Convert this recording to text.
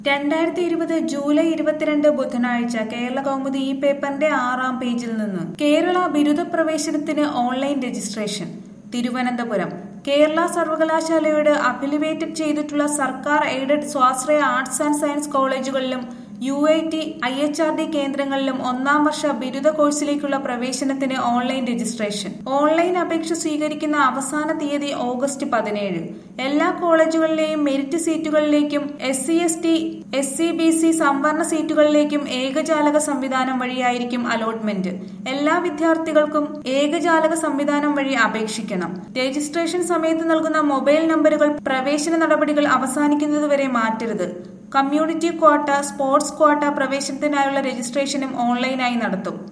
രണ്ടായിരത്തി ഇരുപത് ജൂലൈ ഇരുപത്തിരണ്ട് ബുധനാഴ്ച കേരള കൗമുദി ഈ പേപ്പറിന്റെ ആറാം പേജിൽ നിന്ന് കേരള ബിരുദ പ്രവേശനത്തിന് ഓൺലൈൻ രജിസ്ട്രേഷൻ തിരുവനന്തപുരം കേരള സർവകലാശാലയോട് അഫിലിവേറ്റഡ് ചെയ്തിട്ടുള്ള സർക്കാർ എയ്ഡഡ് സ്വാശ്രയ ആർട്സ് ആൻഡ് സയൻസ് കോളേജുകളിലും U I T I H R D കേന്ദ്രങ്ങളിലും ഒന്നാം വർഷ ബിരുദ കോഴ്സിലേക്കുള്ള പ്രവേശനത്തിന് ഓൺലൈൻ രജിസ്ട്രേഷൻ ഓൺലൈൻ അപേക്ഷ സ്വീകരിക്കുന്ന അവസാന തീയതി ഓഗസ്റ്റ് പതിനേഴ് എല്ലാ കോളേജുകളിലെയും മെരിറ്റ് സീറ്റുകളിലേക്കും S C S T S C B C സംവരണ സീറ്റുകളിലേക്കും ഏകജാലക സംവിധാനം വഴിയായിരിക്കും അലോട്ട്മെന്റ് എല്ലാ വിദ്യാർത്ഥികൾക്കും ഏകജാലക സംവിധാനം വഴി അപേക്ഷിക്കണം രജിസ്ട്രേഷൻ സമയത്ത് നൽകുന്ന മൊബൈൽ നമ്പറുകൾ പ്രവേശന നടപടികൾ അവസാനിക്കുന്നതുവരെ മാറ്റരുത് കമ്മ്യൂണിറ്റി ക്വാട്ട സ്പോർട്സ് ക്വാട്ട പ്രവേശനത്തിനായുള്ള രജിസ്ട്രേഷനും ഓൺലൈനായി നടത്തും